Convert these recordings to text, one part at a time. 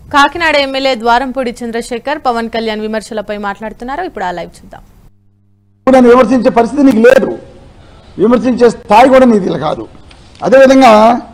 Kakinada MLA Dwarampudi Chandrasekhar Pawan Kalyan విమర్శలపై మాట్లాడుతున్నారు ఇప్పుడు ఆ లైవ్ చూద్దాం కూడా విమర్శించే పరిస్థితి నీకు లేదు విమర్శించే స్థాయి కూడా నీది కాదు అదేవిధంగా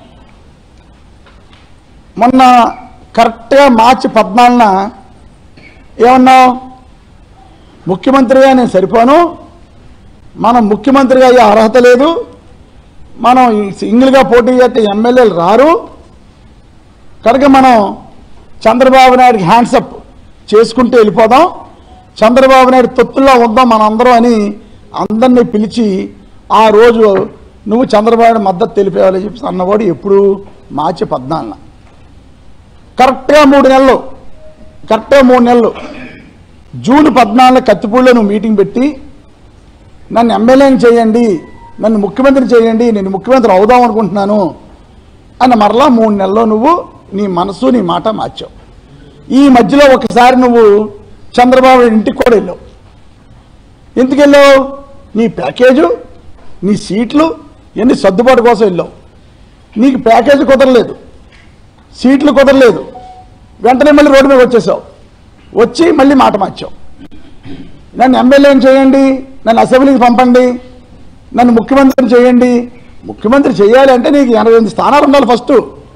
మొన్న కరెక్ట్గా మార్చి పద్నాలుగున ఏమన్నావు ముఖ్యమంత్రిగా నేను సరిపోను మనం ముఖ్యమంత్రిగా అయ్యే అర్హత లేదు మనం ఈ సింగిల్గా పోటీ చేస్తే ఎమ్మెల్యేలు రారు కనుక మనం చంద్రబాబు నాయుడికి హ్యాండ్సప్ చేసుకుంటూ వెళ్ళిపోదాం చంద్రబాబు నాయుడు తొత్తుల్లో ఉందాం మనందరం అని అందరినీ పిలిచి ఆ రోజు నువ్వు చంద్రబాబు నాయుడు మద్దతు తెలిపేవాళ్ళని చెప్పి అన్నవాడు ఎప్పుడు మార్చి పద్నాలుగున కరెక్ట్గా మూడు నెలలు కరెక్ట్గా మూడు నెలలు జూన్ పద్నాలుగు కత్తిపూడిలో నువ్వు మీటింగ్ పెట్టి నన్ను ఎమ్మెల్యేని చేయండి నన్ను ముఖ్యమంత్రి చేయండి నేను ముఖ్యమంత్రి అవుదాం అనుకుంటున్నాను అని మరలా మూడు నెలల్లో నువ్వు నీ మనసు నీ మాట మార్చావు ఈ మధ్యలో ఒకసారి నువ్వు చంద్రబాబు నాయుడు ఇంటికి కూడా వెళ్ళావు ఎందుకు వెళ్ళావు నీ ప్యాకేజు నీ సీట్లు ఎన్ని సర్దుబాటు కోసం వెళ్ళావు నీకు ప్యాకేజీ కుదరలేదు సీట్లు కుదరలేదు వెంటనే మళ్ళీ రోడ్డు మీద వచ్చేసావు వచ్చి మళ్ళీ మాట మార్చావు నన్ను ఎమ్మెల్యేని చేయండి నన్ను అసెంబ్లీకి పంపండి నన్ను ముఖ్యమంత్రిని చేయండి ముఖ్యమంత్రి చేయాలి అంటే నీకు ఎనభై ఎనిమిది స్థానాలు ఉండాలి ఫస్ట్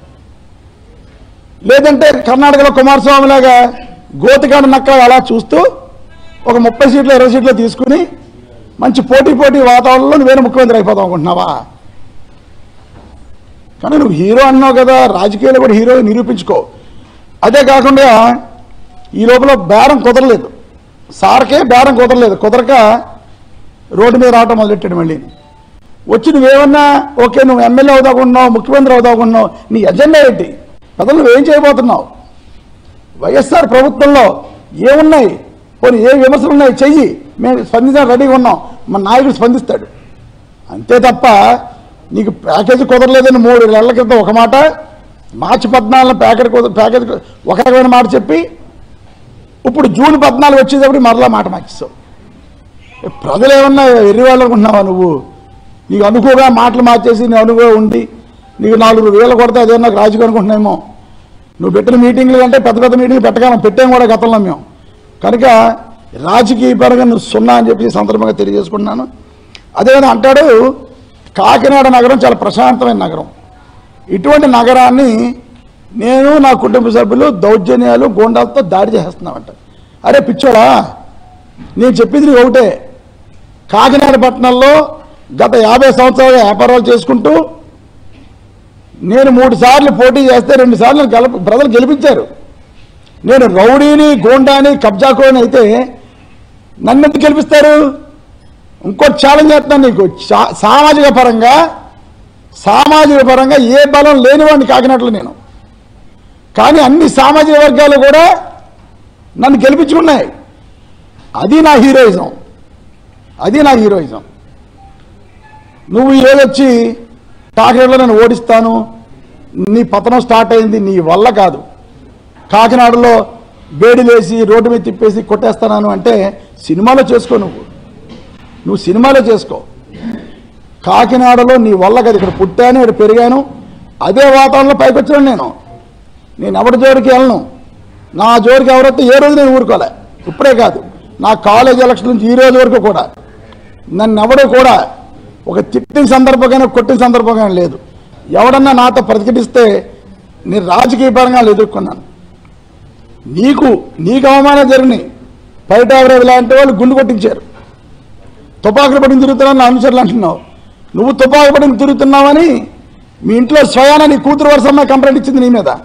లేదంటే కర్ణాటకలో కుమారస్వామి లాగా గోతికాడ నక్క అలా చూస్తూ ఒక ముప్పై సీట్లు ఇరవై సీట్లు తీసుకుని మంచి పోటీ పోటీ వాతావరణంలో నువ్వేనా ముఖ్యమంత్రి అయిపోతావు అనుకుంటున్నావా కానీ నువ్వు హీరో అన్నావు కదా రాజకీయాలు కూడా హీరో నిరూపించుకో అదే కాకుండా ఈ లోపల బేరం కుదరలేదు సార్కే బేరం కుదరలేదు కుదరక రోడ్డు మీద రావటం మొదలెట్టాడు మళ్ళీ వచ్చి నువ్వేమన్నా ఓకే నువ్వు ఎమ్మెల్యే అవుదాకున్నావు ముఖ్యమంత్రి అవుదాకున్నావు నీ ఎజెండా ఏంటి ప్రజలు నువ్వేం చేయబోతున్నావు వైఎస్ఆర్ ప్రభుత్వంలో ఏమున్నాయి పోనీ ఏ విమర్శలు ఉన్నాయి చెయ్యి మేము స్పందించడానికి రెడీగా ఉన్నాం మన నాయకుడు స్పందిస్తాడు అంతే తప్ప నీకు ప్యాకేజీ కుదరలేదని మూడు నెలల క్రితం ఒక మాట మార్చి పద్నాలుగు ప్యాకెట్ కుదర ప్యాకేజ్ కు- ఒక రకమైన మాట చెప్పి ఇప్పుడు జూన్ పద్నాలుగు వచ్చేటప్పుడు మరలా మాట మార్చేస్తావు ఏ ప్రజలు ఏమన్నా ఎర్రివాళ్ళు అనుకుంటున్నావా నువ్వు నీకు అనుకోగా మాటలు మార్చేసి నీ అనుకోగా ఉండి నీకు నాలుగు వేలు కొడితే అదే నాకు రాజకీయం అనుకుంటున్నామో నువ్వు పెట్టిన మీటింగ్లు కంటే పెద్ద పెద్ద మీటింగ్లు పెట్టగలం పెట్టాం కూడా గతంలో మేము కనుక రాజకీయ పరంగా నువ్వు సున్నా అని చెప్పి ఈ సందర్భంగా తెలియజేసుకుంటున్నాను అదేవిధంగా అంటాడు కాకినాడ నగరం చాలా ప్రశాంతమైన నగరం ఇటువంటి నగరాన్ని నేను నా కుటుంబ సభ్యులు దౌర్జన్యాలు గోండాలతో దాడి చేస్తున్నామంట అరే పిచ్చోడా నేను చెప్పింది నీకు ఒకటే కాకినాడ పట్టణంలో గత యాభై సంవత్సరాలుగా వ్యాపారాలు చేసుకుంటూ నేను మూడు సార్లు పోటీ చేస్తే రెండు సార్లు గెలప ప్రజలు గెలిపించారు నేను రౌడీని గోండాని కబ్జాకోని అయితే నన్ను ఎందుకు గెలిపిస్తారు ఇంకోటి ఛాలెంజ్ చేస్తున్నాను నీకు చా- సామాజిక పరంగా సామాజిక పరంగా ఏ బలం లేనివాడిని కాకినట్లు నేను కానీ అన్ని సామాజిక వర్గాలు కూడా నన్ను గెలిపించుకున్నాయి అది నా హీరోయిజం అది నా హీరోయిజం నువ్వు ఈరోజు వచ్చి కాకినాడలో నేను ఓడిస్తాను నీ పతనం స్టార్ట్ అయింది నీ వల్ల కాదు కాకినాడలో వేడిలేసి రోడ్డు మీద తిప్పేసి కొట్టేస్తాను అంటే సినిమాలో చేసుకో నువ్వు నువ్వు సినిమాలో చేసుకో కాకినాడలో నీ వల్ల కదా ఇక్కడ పుట్టాను ఇక్కడ పెరిగాను అదే వాతావరణంలో పైకి వచ్చాను నేను నేను ఎవరి జోడికి వెళ్ళను నా జోడికి ఎవరైతే ఏ రోజు నేను ఊరుకోలే ఇప్పుడే కాదు నా కాలేజ్ ఎలక్షన్ నుంచి ఈ రోజు వరకు కూడా నన్ను ఎవడు కూడా ఒక తిట్టిన సందర్భంగానే కొట్టిన సందర్భంగా లేదు ఎవడన్నా నాతో ప్రతిఘటిస్తే నేను రాజకీయ పరంగా ఎదుర్కొన్నాను నీకు నీకు అవమానం జరిగినాయి బయట ఎవరో ఇలాంటి వాళ్ళు గుండు కొట్టించారు తుపాకులు పడిన తిరుగుతున్నావు నా అనుచరులు అంటున్నావు నువ్వు తుపాకు పడిన తిరుగుతున్నావని మీ ఇంట్లో స్వయాన నీ కూతురు వరుసమ్మ కంప్లైంట్ ఇచ్చింది నీ మీద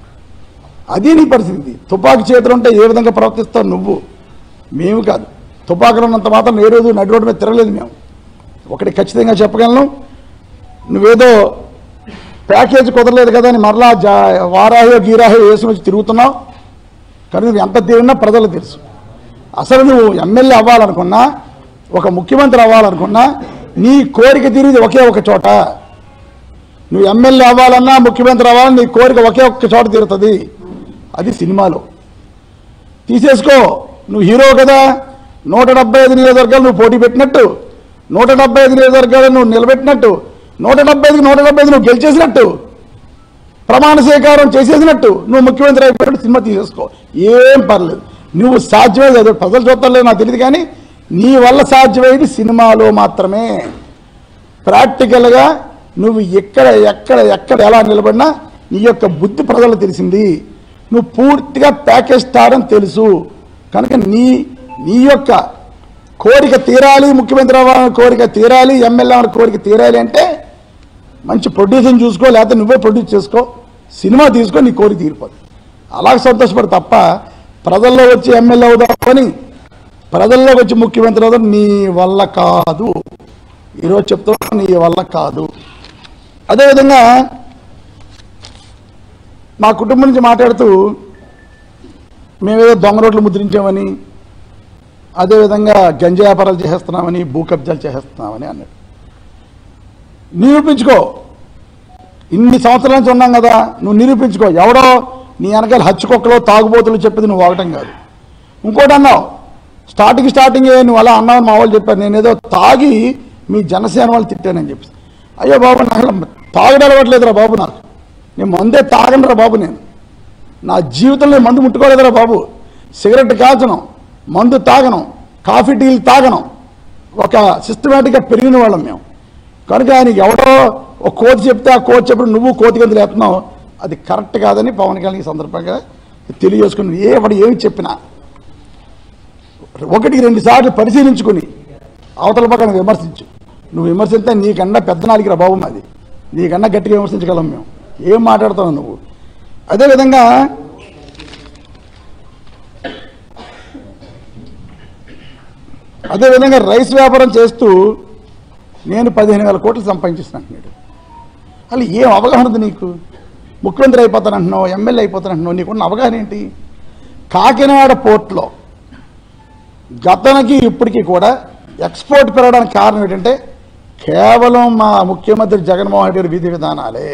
అది నీ పరిస్థితి తుపాకు చేతులు ఉంటే ఏ విధంగా ప్రవర్తిస్తావు నువ్వు మేము కాదు తుపాకులు ఉన్నంత మాత్రం ఏ రోజు నడి రోడ్డు మీద తిరగలేదు మేము ఒకటి ఖచ్చితంగా చెప్పగలను నువ్వేదో ప్యాకేజ్ కుదరలేదు కదా అని మరలా జా వారాహో గీరాహో వేసుకుని వచ్చి తిరుగుతున్నావు కానీ నువ్వు ఎంత తిరిగినా ప్రజలకు తెలుసు అసలు నువ్వు ఎమ్మెల్యే అవ్వాలనుకున్నా ఒక ముఖ్యమంత్రి అవ్వాలనుకున్నా నీ కోరిక తీరేది ఒకే ఒక చోట నువ్వు ఎమ్మెల్యే అవ్వాలన్నా ముఖ్యమంత్రి అవ్వాలన్నా నీ కోరిక ఒకే ఒక్క చోట తీరుతుంది అది సినిమాలో తీసేసుకో నువ్వు హీరో కదా నూట డెబ్బై ఐదు నియోజకవర్గాలు నువ్వు పోటీ పెట్టినట్టు నూట డెబ్బై ఐదు నియోజకవర్గాలు నువ్వు నిలబెట్టినట్టు నూట డెబ్బై ఐదుకి నూట డెబ్బై ఐదు నువ్వు గెలిచేసినట్టు ప్రమాణ స్వీకారం చేసేసినట్టు నువ్వు ముఖ్యమంత్రి అయిపోయినట్టు సినిమా తీసేసుకో ఏం పర్లేదు నువ్వు సాధ్యమేది అది ప్రజలు చూస్తారో నాకు తెలియదు కానీ నీ వల్ల సాధ్యమయ్యేది సినిమాలో మాత్రమే ప్రాక్టికల్గా నువ్వు ఎక్కడ ఎక్కడ ఎక్కడ ఎలా నిలబడినా నీ యొక్క బుద్ధి ప్రజలకు తెలిసింది నువ్వు పూర్తిగా ప్యాకేజ్ స్టార్ అని తెలుసు కనుక నీ నీ యొక్క కోరిక తీరాలి ముఖ్యమంత్రి అవ్వాలని కోరిక తీరాలి ఎమ్మెల్యే అవ్వాలని కోరిక తీరాలి అంటే మంచి ప్రొడ్యూసర్ని చూసుకో లేకపోతే నువ్వే ప్రొడ్యూస్ చేసుకో సినిమా తీసుకో నీ కోరిక తీరిపోదు అలాగే సంతోషపడు తప్ప ప్రజల్లో వచ్చి ఎమ్మెల్యే అవుదామని ప్రజల్లోకి వచ్చి ముఖ్యమంత్రి అవుదాం నీ వల్ల కాదు ఈరోజు చెప్తున్నా నీ వల్ల కాదు అదేవిధంగా మా కుటుంబం నుంచి మాట్లాడుతూ మేమేదో దొంగ రోడ్లు ముద్రించామని అదేవిధంగా గంజా వ్యాపారాలు చేసేస్తున్నామని భూ కబ్జాలు చేసేస్తున్నామని అన్నాడు నిరూపించుకో ఇన్ని సంవత్సరాల నుంచి ఉన్నాం కదా నువ్వు నిరూపించుకో ఎవడో నీ వెనకాల హచ్చుకొక్కలో తాగుబోతులు చెప్పేది నువ్వు వాగటం కాదు ఇంకోటి అన్నావు స్టార్టింగ్ స్టార్టింగ్ నువ్వు అలా అన్నావు మా వాళ్ళు చెప్పారు నేను ఏదో తాగి మీ జనసేన వాళ్ళు తిట్టానని చెప్పి అయ్యో బాబు నాకు తాగడం అలవట్లేదురా బాబు నాకు నేను మందే తాగనరా బాబు నేను నా జీవితంలో నేను మందు ముట్టుకోలేదురా బాబు సిగరెట్ కాల్చను మందు తాగను కాఫీ టీలు తాగను ఒక సిస్టమేటిక్గా పెరిగిన వాళ్ళం మేము కనుక ఆయనకి ఎవడో ఒక కోతి చెప్తే ఆ కోతి చెప్పిన నువ్వు కోతి గంతులు వేస్తున్నావు అది కరెక్ట్ కాదని పవన్ కళ్యాణ్ ఈ సందర్భంగా తెలియజేసుకుని ఏ వాడు ఏమి చెప్పినా ఒకటికి రెండు సార్లు పరిశీలించుకుని అవతల పక్కన విమర్శించు నువ్వు విమర్శిస్తే నీకన్నా పెద్ద నాలికి రా బాబు మాది నీకన్నా గట్టిగా విమర్శించగలం మేము ఏం మాట్లాడుతావు నువ్వు అదేవిధంగా అదేవిధంగా రైస్ వ్యాపారం చేస్తూ నేను పదిహేను వేల కోట్లు సంపాదించేస్తాను అంటున్నాడు అసలు ఏం అవగాహన ఉంది నీకు ముఖ్యమంత్రి అయిపోతానంటున్నావు ఎమ్మెల్యే అయిపోతానంటున్నావు నీకున్న అవగాహన ఏంటి కాకినాడ పోర్ట్లో గతానికి ఇప్పటికీ కూడా ఎక్స్పోర్ట్ పెరగడానికి కారణం ఏంటంటే కేవలం మా ముఖ్యమంత్రి జగన్మోహన్ రెడ్డి గారి విధి విధానాలే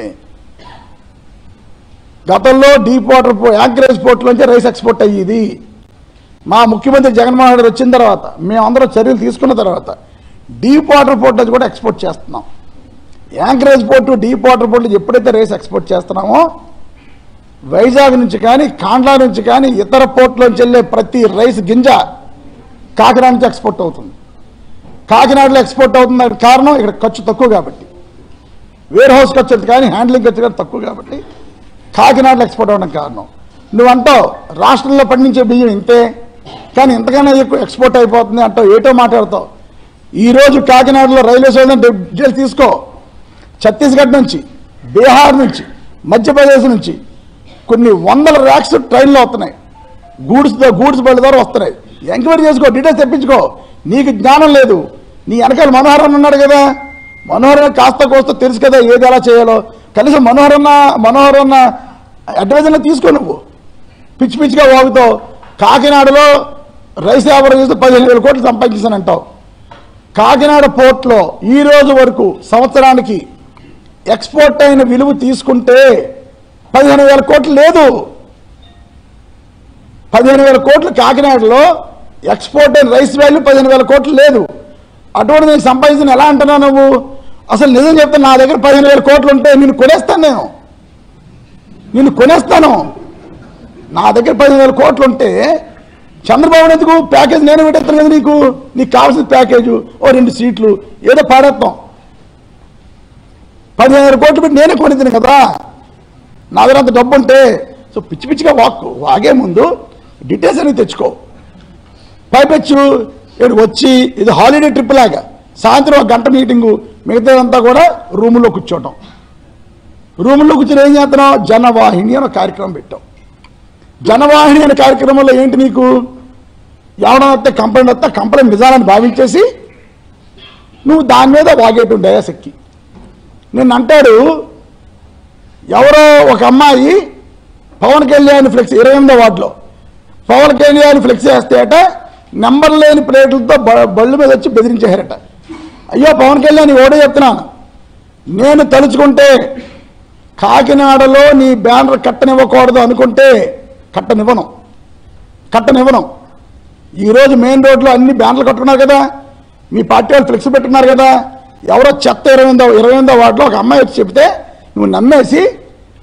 గతంలో డీప్ వాటర్ పో యాంకరేజ్ పోర్ట్లోంచి రైస్ ఎక్స్పోర్ట్ అయ్యేది మా ముఖ్యమంత్రి జగన్మోహన్ రెడ్డి వచ్చిన తర్వాత మేమందరం చర్యలు తీసుకున్న తర్వాత డీప్ వాటర్ పోర్ట్ నుంచి కూడా ఎక్స్పోర్ట్ చేస్తున్నాం anchorage port deep water port నుంచి ఎప్పుడైతే రైస్ ఎక్స్పోర్ట్ చేస్తున్నామో వైజాగ్ నుంచి కానీ కాండ్లా నుంచి కానీ ఇతర పోర్ట్లోంచి వెళ్ళే ప్రతి రైస్ గింజ కాకినాడ నుంచి ఎక్స్పోర్ట్ అవుతుంది కాకినాడలో ఎక్స్పోర్ట్ అవుతుంది దానికి కారణం ఇక్కడ ఖర్చు తక్కువ కాబట్టి వేర్ హౌస్ ఖర్చు కానీ హ్యాండ్లింగ్ ఖర్చు కానీ తక్కువ కాబట్టి కాకినాడలో ఎక్స్పోర్ట్ అవ్వడం కారణం నువ్వు అంటావు రాష్ట్రంలో పండించే బియ్యం ఇంతే కానీ ఇంతకన్నా ఎక్కువ ఎక్స్పోర్ట్ అయిపోతుంది అంటావు ఏటో మాట్లాడతావు ఈరోజు కాకినాడలో రైల్వే స్టేషన్ డీటెయిల్స్ తీసుకో ఛత్తీస్గఢ్ నుంచి బీహార్ నుంచి మధ్యప్రదేశ్ నుంచి కొన్ని వందల ర్యాక్స్ ట్రైన్లో వస్తున్నాయి గూడ్స్ గూడ్స్ బళ్ళ ద్వారా వస్తున్నాయి ఎంక్వైరీ చేసుకో డీటెయిల్స్ తెప్పించుకో నీకు జ్ఞానం లేదు నీ వెనకాల మనోహరన్ ఉన్నాడు కదా మనోహరన్ కాస్త కోస్త తెలుసు కదా ఏది ఎలా చేయాలో కనీసం మనోహరన్న మనోహరన్న అడ్వైజర్లో తీసుకో నువ్వు పిచ్చి పిచ్చిగా వాగుతావు కాకినాడలో రైస్ వ్యాపారం చేస్తే పదిహేను వేల కోట్లు సంపాదించానంటావు కాకినాడ పోర్ట్లో ఈ రోజు వరకు సంవత్సరానికి ఎక్స్పోర్ట్ అయిన విలువ తీసుకుంటే పదిహేను వేల కోట్లు లేదు పదిహేను వేల కోట్లు కాకినాడలో ఎక్స్పోర్ట్ అయిన రైస్ వాల్యూ పదిహేను వేల కోట్లు లేదు అటువంటి నేను సంపాదించిన ఎలా అంటున్నావు నువ్వు అసలు నిజం చెప్తే నా దగ్గర పదిహేను వేల కోట్లు ఉంటే నేను కొనేస్తాను నేను నేను కొనేస్తాను నా దగ్గర పదిహేను వేల కోట్లు ఉంటే చంద్రబాబు ఎందుకు ప్యాకేజ్ నేను పెట్టేస్తాను కదా నీకు నీకు కావాల్సిన ప్యాకేజు ఓ రెండు సీట్లు ఏదో పాడేస్తాం పదిహేను వేల కోట్లు పెట్టి నేనే కొనిద్దాను కదా నా దగ్గర అంత డబ్బు ఉంటే సో పిచ్చి పిచ్చిగా వాక్ వాగే ముందు డీటెయిల్స్ అనేది తెచ్చుకో పైపెచ్చు ఇక్కడ వచ్చి ఇది హాలిడే ట్రిప్ లాగా సాయంత్రం ఒక గంట మీటింగు మిగతాదంతా కూడా రూముల్లో కూర్చోవటం రూముల్లో కూర్చొని ఏం చేస్తున్నాం జనవాహిని అని ఒక కార్యక్రమం పెట్టాం జనవాహిని అనే కార్యక్రమంలో ఏంటి నీకు ఎవడన్నా వస్తే కంప్లైంట్ వస్తే కంప్లైంట్ నిజాలని భావించేసి నువ్వు దాని మీద వాగేటు డయాసెక్కి నిన్న అంటాడు ఎవరో ఒక అమ్మాయి పవన్ కళ్యాణ్ ఫ్లెక్స్ ఇరవై ఎనిమిదో వార్డులో పవన్ కళ్యాణ్ ఫ్లెక్స్ వేస్తేట నెంబర్ లేని ప్లేట్లతో బ- బళ్ళు మీద వచ్చి బెదిరించారట అయ్యో పవన్ కళ్యాణ్ ఓడే చెప్తున్నాను నేను తలుచుకుంటే కాకినాడలో నీ బ్యానర్ కట్టనివ్వకూడదు అనుకుంటే కట్టనివ్వను కట్టనివ్వను ఈరోజు మెయిన్ రోడ్లో అన్ని బ్యానర్లు కట్టుకున్నారు కదా మీ పార్టీ వాళ్ళు ఫ్లెక్స్ పెట్టుకున్నారు కదా ఎవరో చెత్త ఇరవై ఎనిమిదో ఇరవై ఎనిమిదో వార్డులో ఒక అమ్మాయి వచ్చి చెప్తే నువ్వు నమ్మేసి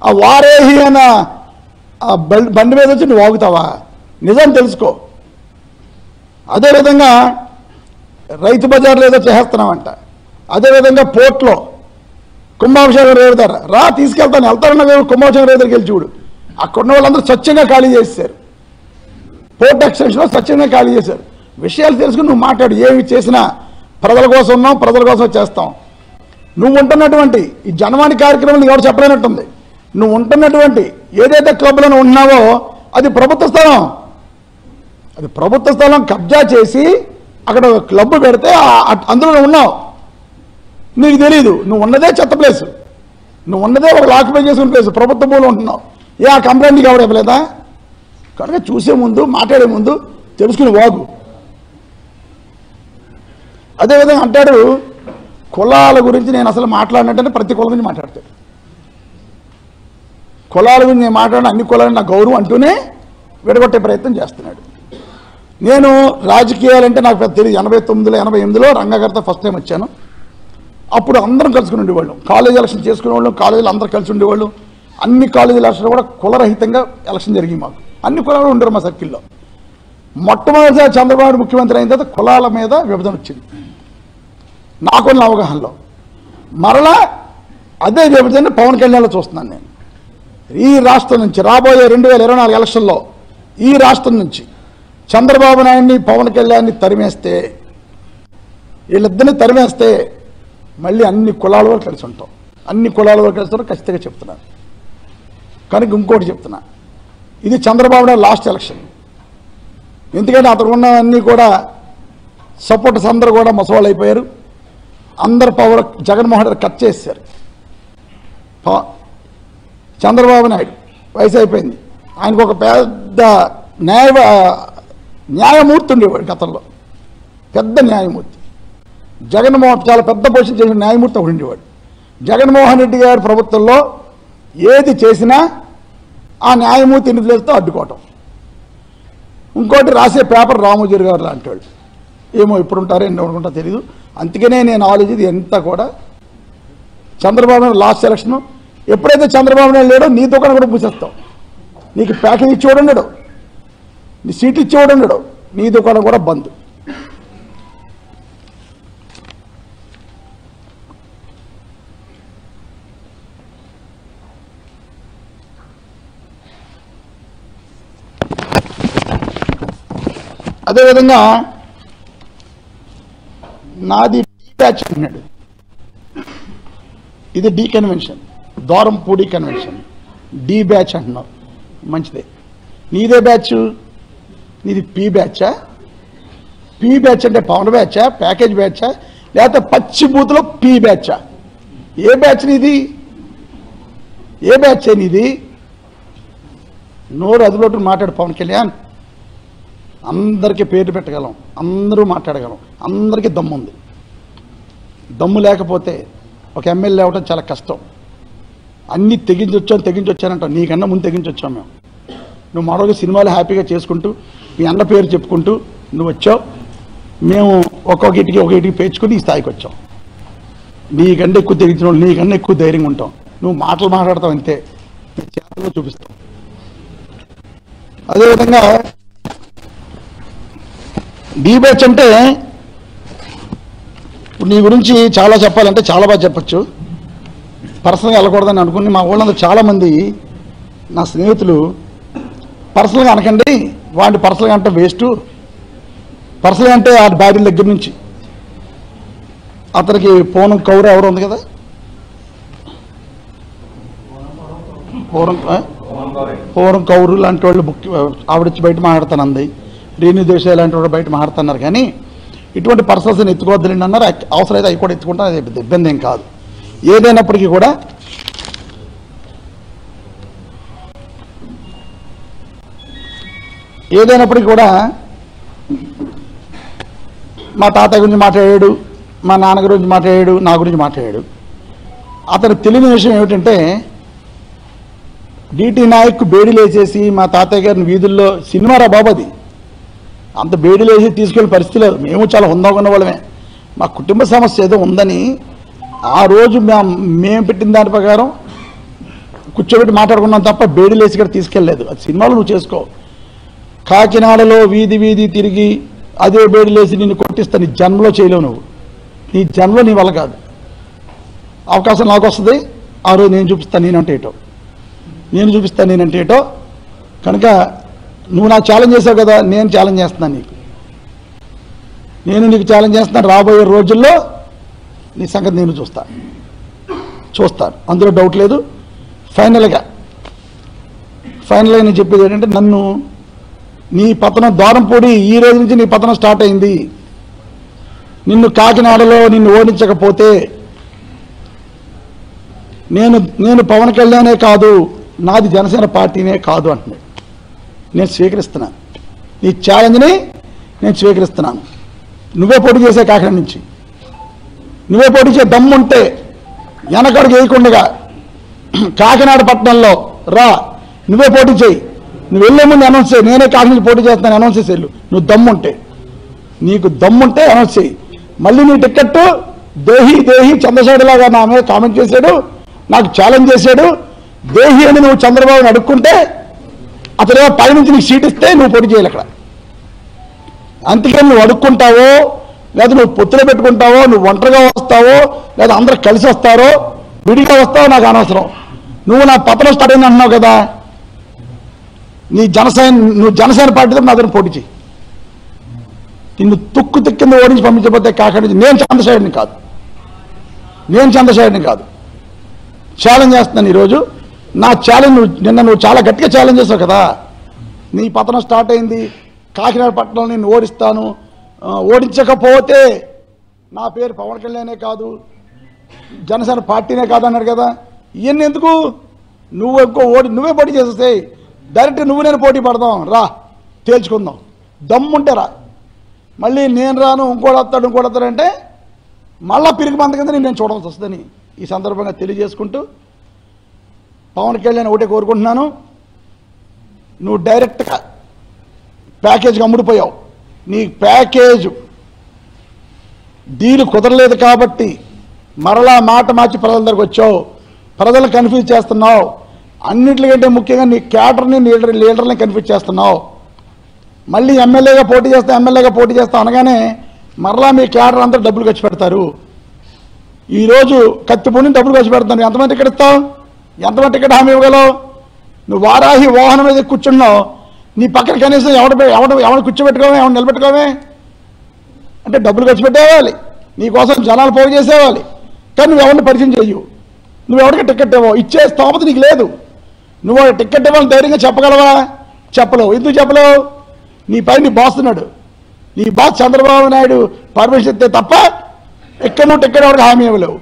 ఆ వారేహి అన్న ఆ బం- బండి మీద వచ్చి నువ్వు వాగుతావా నిజం తెలుసుకో అదేవిధంగా రైతు బజార్లో ఏదో చేస్తున్నామంట అదేవిధంగా పోర్ట్లో కుంభాభిషేకం రేవుతారు రా తీసుకెళ్తాను వెళ్తారన్న వేరు కుంభాభిషేకం రేవు దగ్గరికి వెళ్ళి చూడు అక్కడ ఉన్న వాళ్ళందరూ స్వచ్ఛంగా ఖాళీ చేశారు పోర్ట్ ఎక్స్టెన్షన్లో స్వచ్ఛంగా ఖాళీ చేశారు విషయాలు తెలుసుకుని నువ్వు మాట్లాడు ఏమి చేసినా ప్రజల కోసం ఉన్నాం ప్రజల కోసం చేస్తాం నువ్వు ఉంటున్నటువంటి ఈ జనవాణి కార్యక్రమం ఎవరు చెప్పలేనట్టుంది నువ్వు ఉంటున్నటువంటి ఏదైతే క్లబ్లో నువ్వు ఉన్నావో అది ప్రభుత్వ స్థలం అది ప్రభుత్వ స్థలం కబ్జా చేసి అక్కడ ఒక క్లబ్ పెడితే ఆ- అట్- అందులో నువ్వు ఉన్నావు నీకు తెలియదు నువ్వు ఉన్నదే చెత్త ప్లేస్ నువ్వు ఉన్నదే ఒక లాక్పై చేసుకున్న ప్లేస్ ప్రభుత్వ భూములు ఉంటున్నావు ఏ ఆ కంప్లైంట్ నీకు ఎవరు ఇవ్వలేదా కనుక చూసే ముందు మాట్లాడే ముందు తెలుసుకుని వాగు అదేవిధంగా అంటాడు కులాల గురించి నేను అసలు మాట్లాడినట్టే ప్రతి కులం గురించి మాట్లాడతాడు కులాల గురించి నేను మాట్లాడిన అన్ని కులాలు నా గౌరవం అంటూనే విడగొట్టే ప్రయత్నం చేస్తున్నాడు నేను రాజకీయాలంటే నాకు పెద్ద తెలియదు ఎనభై తొమ్మిదిలో ఎనభై ఎనిమిదిలో రంగకర్త ఫస్ట్ టైం వచ్చాను అప్పుడు అందరం కలుసుకుని ఉండేవాళ్ళం కాలేజ్ ఎలక్షన్ చేసుకునేవాళ్ళం కాలేజీలు అందరూ కలిసి ఉండేవాళ్ళు అన్ని కాలేజీ ఎలక్షన్ కూడా కులరహితంగా ఎలక్షన్ జరిగింది మాకు అన్ని కులాలు ఉండరు మా సర్కిల్లో మొట్టమొదటిసారి చంద్రబాబు నాయుడు ముఖ్యమంత్రి అయిన తర్వాత కులాల మీద విభజన వచ్చింది నాకున్న అవగాహనలో మరలా అదే విభజన పవన్ కళ్యాణ్లో చూస్తున్నాను నేను ఈ రాష్ట్రం నుంచి రాబోయే రెండు వేల ఇరవై నాలుగు ఎలక్షన్లో ఈ రాష్ట్రం నుంచి చంద్రబాబు నాయుడిని పవన్ కళ్యాణ్ని తరిమేస్తే వీళ్ళిద్దరిని తరిమేస్తే మళ్ళీ అన్ని కులాల వరకు కలిసి ఉంటాం అన్ని కులాల వరకు కలిసి ఉంటాం ఖచ్చితంగా చెప్తున్నాను కనుక ఇంకోటి చెప్తున్నా ఇది చంద్రబాబు నాయుడు లాస్ట్ ఎలక్షన్ ఎందుకంటే అతను ఉన్నవన్నీ కూడా సపోర్టర్స్ అందరూ కూడా ముసవాళ్ళు అయిపోయారు అందరు పవర్ జగన్మోహన్ రెడ్డి కట్ చేశారు ప- చంద్రబాబు నాయుడు వయసు అయిపోయింది ఆయనకు ఒక పెద్ద న్యాయ న్యాయమూర్తి ఉండేవాడు గతంలో పెద్ద న్యాయమూర్తి జగన్మోహన్ చాలా పెద్ద పొజిషన్ చేసిన న్యాయమూర్తి ఒకడు ఉండేవాడు జగన్మోహన్ రెడ్డి గారి ప్రభుత్వంలో ఏది చేసినా ఆ న్యాయమూర్తి ఇన్ఫ్లుయెన్స్తో అడ్డుకోవటం ఇంకోటి రాసే పేపర్ రామోజీరావు గారు లాంటి వాళ్ళు ఏమో ఇప్పుడు ఉంటారో ఎన్ని అనుకుంటా తెలియదు అందుకనే నేను ఆలోచించి ఎంత కూడా చంద్రబాబు నాయుడు లాస్ట్ ఎలక్షన్ ఎప్పుడైతే చంద్రబాబు నాయుడు లేడో నీ దుకాణం కూడా మూసేస్తావు నీకు ప్యాకేజ్ ఇచ్చేవాడు ఉండడు నీ సీట్ ఇచ్చేవాడు ఉండడు నీ దుకాణం కూడా బంద్ అదేవిధంగా నాది డి బ్యాచ్ అన్నాడు ఇది D convention Dwarampudi convention D batch అంటున్నావు మంచిదే నీదే బ్యాచ్ నీది పి బ్యాచా పి బ్యాచ్ అంటే పవన్ బ్యాచా ప్యాకేజ్ బ్యాచా లేకపోతే పచ్చి బూత్లో పి బ్యాచా ఏ బ్యాచ్ నీది ఏ బ్యాచ్ నీది నోరు అదులోటు మాట్లాడు పవన్ కళ్యాణ్ అందరికీ పేరు పెట్టగలం అందరూ మాట్లాడగలం అందరికీ దమ్ము ఉంది దమ్ము లేకపోతే ఒక ఎమ్మెల్యే అవ్వడం చాలా కష్టం అన్నీ తెగించి వచ్చాను తెగించి వచ్చానంటావు నీకన్నా ముందు తెగించి వచ్చాం మేము నువ్వు మరొక సినిమాలు హ్యాపీగా చేసుకుంటూ మీ అన్న పేరు చెప్పుకుంటూ నువ్వు వచ్చావు మేము ఒక్కొక్క ఇటుకి ఒక ఇటుకి పేర్చుకుని ఈ స్థాయికి వచ్చాం నీకంటే ఎక్కువ తెగించిన వాళ్ళు నీకన్నా ఎక్కువ ధైర్యంగా ఉంటాం నువ్వు మాటలు మాట్లాడతావు అంతే నీ చేతల్లో చూపిస్తావు అదేవిధంగా డీ బ్యాచ్ అంటే ఇప్పుడు నీ గురించి చాలా చెప్పాలంటే చాలా బాగా చెప్పచ్చు పర్సనల్గా వెళ్ళకూడదని అనుకుని మా వాళ్ళందరూ చాలామంది నా స్నేహితులు పర్సనల్గా అనకండి వాడి పర్సనల్గా అంటే వేస్ట్ పర్సనల్గా అంటే ఆ భార్య దగ్గర నుంచి అతనికి పూనం కౌరు ఎవరు ఉంది కదా పూరం ఆ? పూర్వం కౌరు లాంటి వాళ్ళు బుక్ ఆవిడొచ్చి బయట మాట్లాడుతాను అంది రేణు దేశాయ్ లాంటి వాళ్ళు బయట మాట్లాడుతున్నారు కానీ ఇటువంటి పర్సన్స్ని ఎత్తుకోవద్దులేండి అన్నారు అక్- అవసరమైతే అవి కూడా ఎత్తుకుంటాను అది పెద్ద ఇబ్బంది ఏం కాదు ఏదైనప్పటికీ కూడా ఏదైనప్పటికీ కూడా మా తాతయ్య గురించి మాట్లాడాడు మా నాన్న గురించి మాట్లాడాడు నా గురించి మాట్లాడాడు అతను తెలియని విషయం ఏమిటంటే డిటి నాయక్ బేడీలు వేసేసి మా తాతయ్య గారిని వీధుల్లో సినిమారా బాబు అది అంత బేడీలు వేసి తీసుకెళ్ళే పరిస్థితి లేదు మేము చాలా హుందాగా ఉన్న వాళ్ళమే మా కుటుంబ సమస్య ఏదో ఉందని ఆ రోజు మేము మేము పెట్టిన దాని ప్రకారం కూర్చోబెట్టి మాట్లాడుకున్నాం తప్ప బేడిలేసి ఇక్కడ తీసుకెళ్ళలేదు అది సినిమాలు నువ్వు చేసుకో కాకినాడలో వీధి వీధి తిరిగి అదే బేడిలేసి నిన్ను కొట్టిస్తా నీ జన్మలో చేయలేవు నువ్వు నీ జన్మలో నీ వల్ల కాదు అవకాశం నాకు వస్తుంది ఆ రోజు నేను చూపిస్తాను నేనంటే ఏటో నేను చూపిస్తాను నేనంటే ఏటో కనుక నువ్వు నాకు ఛాలెంజ్ చేసావు కదా నేను ఛాలెంజ్ చేస్తున్నాను నీకు నేను నీకు ఛాలెంజ్ చేస్తున్నాను రాబోయే రోజుల్లో నీ సంగతి నేను చూస్తాను చూస్తాను అందులో డౌట్ లేదు ఫైనల్గా ఫైనల్గా నేను చెప్పేది ఏంటంటే నన్ను నీ పతనం దూరంపూడి ఈ రోజు నుంచి నీ పతనం స్టార్ట్ అయింది నిన్ను కాకినాడలో నిన్ను ఓడించకపోతే నేను నేను పవన్ కళ్యాణే కాదు నాది జనసేన పార్టీనే కాదు అంటున్నాడు నేను స్వీకరిస్తున్నాను నీ ఛాలెంజ్ని నేను స్వీకరిస్తున్నాను నువ్వే పోటీ చేసే కాకినాడ నుంచి నువ్వే పోటీ చే దమ్ముంటే వెనకడుగు వేయకుండా కాకినాడ పట్టణంలో రా నువ్వే పోటీ చేయి నువ్వు వెళ్ళే ముందు అనౌన్స్ చేయి నేనే కాకినాడ పోటీ చేస్తాను అనౌన్స్ చేసి వెళ్ళు నువ్వు దమ్ముంటే నీకు దమ్ముంటే అనౌన్స్ చేయి మళ్ళీ నీ టికెట్ దేహి దేహి చంద్రశేఖర్ లాగా నా మీద కామెంట్ చేశాడు నాకు ఛాలెంజ్ చేశాడు దేహి అని నువ్వు చంద్రబాబుని అడుక్కుంటే అతను పైనుంచి నీకు సీట్ ఇస్తే నువ్వు పోటీ చేయాలి అక్కడ అందుకని నువ్వు అడుక్కుంటావో లేదా నువ్వు పొత్తులు పెట్టుకుంటావో నువ్వు ఒంటరిగా వస్తావో లేదా అందరు కలిసి వస్తారో విడిగా వస్తావో నాకు అనవసరం నువ్వు నా పత్రం స్టార్ట్ అయింది అంటున్నావు కదా నీ జనసేన నువ్వు జనసేన పార్టీతో నా దగ్గర పోటీ చేయి నిన్ను తుక్కు తిక్కింది ఓడించి పంపించకపోతే కాకాడి నుంచి నేను చంద్రశేఖర్ని కాదు నేను చంద్రశేఖర్ని కాదు ఛాలెంజ్ చేస్తున్నాను ఈరోజు నా ఛాలెంజ్ నువ్వు నిన్న నువ్వు చాలా గట్టిగా ఛాలెంజ్ చేసావు కదా నీ పతనం స్టార్ట్ అయింది కాకినాడ పట్టణంలో నేను ఓడిస్తాను ఆ, ఓడించకపోతే నా పేరు పవన్ కళ్యాణే కాదు జనసేన పార్టీనే కాదు అన్నాడు కదా ఇవన్నీ ఎందుకు నువ్వు ఇంకో ఓడి నువ్వే పోటీ చేసేస్తాయి డైరెక్ట్ నువ్వు నేను పోటీ పడదాం రా తేల్చుకుందాం దమ్ముంటే రా మళ్ళీ నేను రాను ఇంకోటి వస్తాడు ఇంకోటి వస్తాడంటే మళ్ళా పిరిగి మంద కింద నేను చూడవలసి వస్తుందని ఈ సందర్భంగా తెలియజేసుకుంటూ పవన్ కళ్యాణ్ ఒకటే కోరుకుంటున్నాను నువ్వు డైరెక్ట్గా ప్యాకేజ్కి అమ్ముడిపోయావు నీ ప్యాకేజ్ డీల్ కుదరలేదు కాబట్టి మరలా మాట మార్చి ప్రజల దగ్గరకు వచ్చావు ప్రజలు కన్ఫ్యూజ్ చేస్తున్నావు అన్నిటికంటే ముఖ్యంగా నీ క్యాడర్ని లీడర్ లీడర్ని కన్ఫ్యూజ్ చేస్తున్నావు మళ్ళీ ఎమ్మెల్యేగా పోటీ చేస్తా ఎమ్మెల్యేగా పోటీ చేస్తా అనగానే మరలా మీ క్యాడర్ అంతా డబ్బులు ఖర్చు పెడతారు ఈరోజు కత్తిపూని డబ్బులు ఖర్చు పెడతాను ఎంతమంది టికెట్ ఇస్తావు ఎంతమంది టికెట్ హామీ ఇవ్వగలవు నువ్వు వారాహి వాహనం మీద కూర్చున్నావు నీ పక్కన కనీసం ఎవడ ఎవడ ఎవడ కూర్చోబెట్టుకోవే ఎవడు నిలబెట్టుకోవే అంటే డబ్బులు ఖర్చు పెట్టేవాలి నీకోసం జనాలు పోగు చేసేవాలి కానీ నువ్వు ఎవరిని పరిచయం చేయవు నువ్వు ఎవరికి టికెట్ ఇవ్వవు ఇచ్చే స్తోమత నీకు లేదు నువ్వు వాడికి టికెట్ ఇవ్వాలని ధైర్యంగా చెప్పగలవా చెప్పలేవు ఎందుకు చెప్పలేవు నీ పై నీ బాస్ ఉన్నాడు నీ బాస్ చంద్రబాబు నాయుడు పర్మిషన్ ఇస్తే తప్ప ఎక్కడ నువ్వు టికెట్ ఎవరికి హామీ ఇవ్వలేవు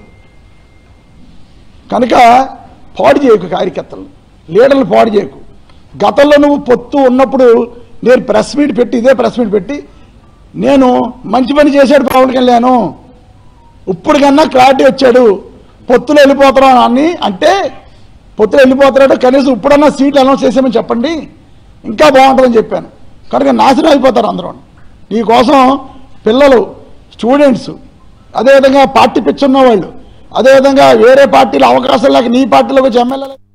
కనుక పాడు చేయకు కార్యకర్తలు లీడర్లు పాడు చేయకు గతంలో నువ్వు పొత్తు ఉన్నప్పుడు నేను ప్రెస్ మీట్ పెట్టి ఇదే ప్రెస్ మీట్ పెట్టి నేను మంచి పని చేశాడు పవన్ కళ్యాణ్ ఇప్పుడు కన్నా క్లారిటీ వచ్చాడు పొత్తులు వెళ్ళిపోతున్నాను అని అంటే పొత్తులు వెళ్ళిపోతున్నాడు కనీసం ఇప్పుడన్నా సీట్లు అనౌన్స్ చేసామని చెప్పండి ఇంకా బాగుంటుందని చెప్పాను కనుక నాశనం అయిపోతారు అందరూ నీకోసం పిల్లలు స్టూడెంట్స్ అదేవిధంగా పార్టీ పిచ్చున్న వాళ్ళు అదేవిధంగా వేరే పార్టీలో అవకాశం లేక నీ పార్టీలోకి వచ్చి ఎమ్మెల్యేలు